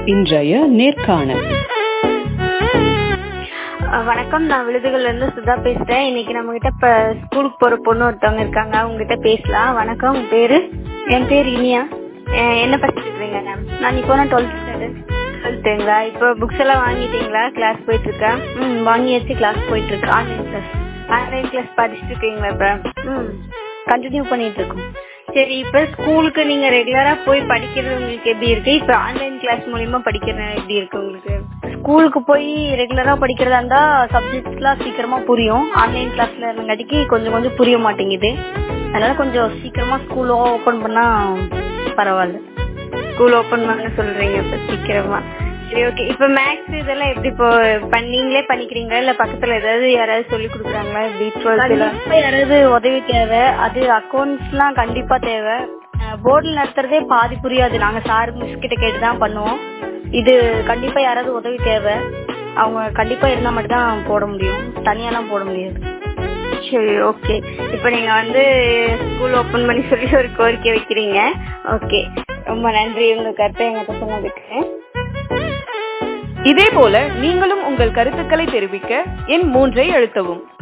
இன்றைய நேர்காணல் அஹ் வணக்கம் நான் விழுதுகள்ல இருந்து சுதா பேசுறேன் இன்னைக்கு நம்ம கிட்ட இப்ப ஸ்கூலுக்கு போற பொண்ணு ஒருத்தவங்க இருக்காங்க அவங்க கிட்ட பேசலாம் வணக்கம் உங்க பேரு என் பேர் இனியா அஹ் என்ன படிச்சுட்டு இருக்கீங்க மேம் நான் இப்போ நான் டுவெல்த் ஸ்டாண்டர்ட் டுவெல்த்துங்களா இப்போ புக்ஸ் எல்லாம் வாங்கிட்டீங்களா கிளாஸ் போயிட்டு இருக்கா ம் வாங்கியாச்சு கிளாஸ் போயிட்டு இருக்கு ஆன்லைன் கிளாஸ் ஆன்லைன் கிளாஸ் படிச்சுட்டு இருக்கீங்களா இப்ப ம் கண்டினியூ பண்ணிட்டு இருக்கோம் சரி இப்ப ஸ்கூலுக்கு நீங்க ரெகுலரா போய் படிக்கிறது உங்களுக்கு எப்படி இருக்கு இப்ப ஆன்லைன் கிளாஸ் மூலியமா படிக்கிறது எப்படி இருக்கு உங்களுக்கு ஸ்கூலுக்கு போய் ரெகுலரா படிக்கிறதா இருந்தா சப்ஜெக்ட்ஸ்லாம் சீக்கிரமா புரியும் ஆன்லைன் கிளாஸ்ல இருந்தங்காட்டிக்கு கொஞ்சம் கொஞ்சம் புரிய மாட்டேங்குது அதனால கொஞ்சம் சீக்கிரமா ஸ்கூல் ஓபன் பண்ணா பரவாயில்ல ஸ்கூல் ஓபன் பண்ண சொல்றீங்க இப்ப சீக்கிரமா சரி ஓகே இப்ப மேக்ஸ் இதெல்லாம் எப்படி இப்போ பண்- நீங்களே பண்ணிக்கிறீங்களா இல்ல பக்கத்துல ஏதாவது யாராவது சொல்லி கொடுக்குறாங்களா எப்படி டுவெல்த்ல யாராவது உதவி தேவை அது அக்கௌண்ட்ஸ்லாம் கண்டிப்பா தேவை போர்டில் நடத்துறதே பாதி புரியாது நாங்க சார் மிஸ் கிட்ட கேட்டு தான் பண்ணுவோம் இது கண்டிப்பா யாராவது உதவி தேவை அவங்க கண்டிப்பா இருந்தா மட்டும் தான் போட முடியும் தனியாலாம் போட முடியாது சரி ஓகே இப்போ நீங்க வந்து ஸ்கூல் ஓபன் பண்ணி சொல்லி ஒரு கோரிக்கை வைக்கிறீங்க ஓகே ரொம்ப நன்றி உங்க கருத்தை எங்கிட்ட சொன்னதுக்கு இதேபோல நீங்களும் உங்கள் கருத்துக்களை தெரிவிக்க எண் மூன்றை அழுத்தவும்